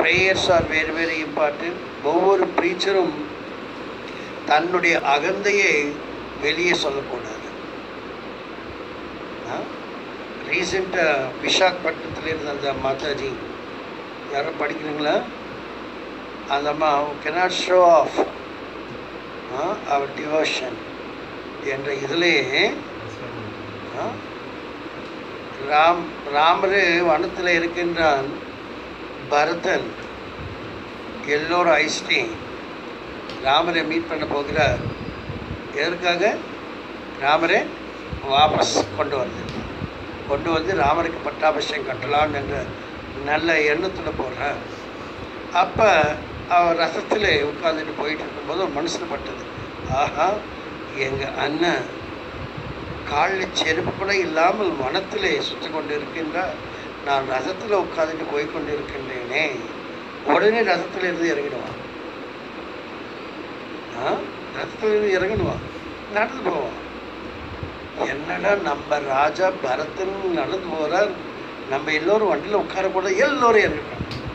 Prayers are very very important ஒவ்வொரு ப்ரீச்சரும் தன்னுடைய அகந்தையை வெளியே சொல்லக்கூடாது ரீசெண்டாக விசாகப்பட்டினத்தில் இருந்த அந்த மாதாஜி யாரும் படிக்கிறீங்களா அந்த அம்மா cannot show off our devotion என்ற இதிலே ஆ, ராம் ராமரு வனத்தில் இருக்கின்றான் பரதன் எல்லோரும் ஐஸ்டி ராமரை மீட் பண்ண போகிறார் எதற்காக ராமரை வாபஸ் கொண்டு வந்து கொண்டு வந்து ராமருக்கு பட்டாபிஷேகம் கட்டலாம் என்ற நல்ல எண்ணத்தில் போடுறார் அப்போ அவர் ரசத்தில் உட்காந்துட்டு போயிட்டு இருக்கும்போது ஒரு மனசில் பட்டது ஆஹா எங்கள் அண்ணன் காலில் செருப்பு கூட இல்லாமல் வனத்திலே சுற்றி கொண்டு இருக்கின்றார் நான் ரசத்தில் உட்காந்துட்டு போய் கொண்டு இருக்கின்றேனே உடனே ரசத்தில் இருந்து இறங்கிடுவான் ஆ ரசத்தில் இருந்து இறங்கிடுவான் நடந்து போவான் என்னடா நம்ம ராஜா பரதன் நடந்து போகிறார் நம்ம எல்லோரும் வண்டியில் உட்காரக்கூடாது எல்லோரும் இறங்கிடுவாங்க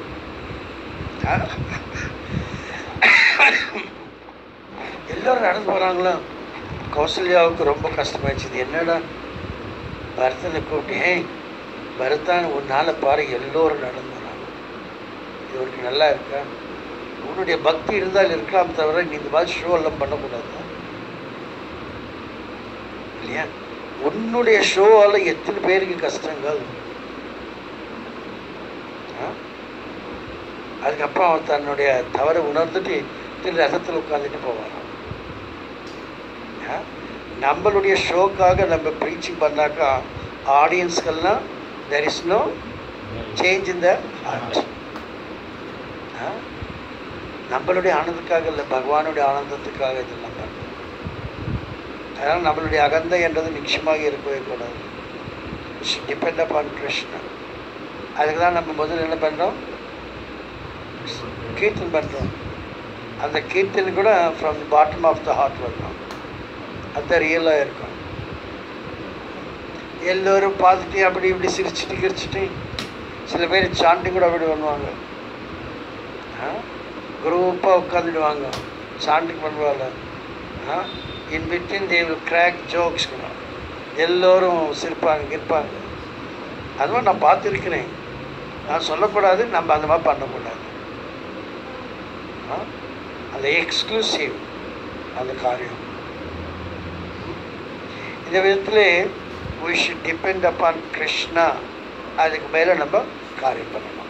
எல்லோரும் நடந்து போகிறாங்களா கௌசல்யாவுக்கு ரொம்ப கஷ்டமாயிடுச்சு இது என்னடா பரதனை கூப்பிட்டு "ஏய், பரதான் உன்னால் பாரு எல்லோரும் நடந்து வராங்க இவருக்கு நல்லா இருக்கா உன்னுடைய பக்தி இருந்தால் இருக்கலாம் தவிர நீ இந்த மாதிரி ஷோ எல்லாம் பண்ணக்கூடாது இல்லையா உன்னுடைய ஷோவால் எத்தனை பேருக்கு கஷ்டங்கள் ஆ? அதுக்கப்புறம் அவன் தன்னுடைய தவறை உணர்ந்துட்டு திரு ரசத்தில் உட்காந்துட்டு போவான் ஆ? நம்மளுடைய ஷோக்காக நம்ம ப்ரீச்சிங் பண்ணாக்கா ஆடியன்ஸ்கெல்லாம் there is no change in the heart நம்மளுடைய ஆனந்தத்துக்காக இல்லை பகவானுடைய ஆனந்தத்துக்காக இதெல்லாம் பண்ணுறோம் அதனால் நம்மளுடைய அகந்தை என்றது நிச்சயமாக இருக்கவே கூடாது டிபெண்ட் அப்பான் கிருஷ்ணா அதுக்கு தான் நம்ம முதல்ல என்ன பண்ணுறோம் கீர்த்தன் பண்ணுறோம் அந்த கீர்த்தன் கூட from the bottom of the heart வரணும் அது ரியலாக இருக்கும் எல்லோரும் பார்த்துட்டு அப்படி இப்படி சிரிச்சுட்டு கிரிச்சிட்டு சில பேர் சாண்டிங் கூட அப்படி பண்ணுவாங்க குரூப்பாக உட்காந்துடுவாங்க சாண்டிங் பண்ணுவாங்க in between they will crack jokes கூட எல்லோரும் சிரிப்பாங்க கிருப்பாங்க அதுவும் நான் பார்த்துருக்கிறேன் நான் சொல்லக்கூடாது நம்ம அந்த மாதிரி பண்ணக்கூடாது ஆ? அந்த எக்ஸ்க்ளூசிவ் அந்த காரியம் இந்த விதத்தில் we should depend upon Krishna அதுக்கு மேலே நம்ம காரியம் பண்ணணும்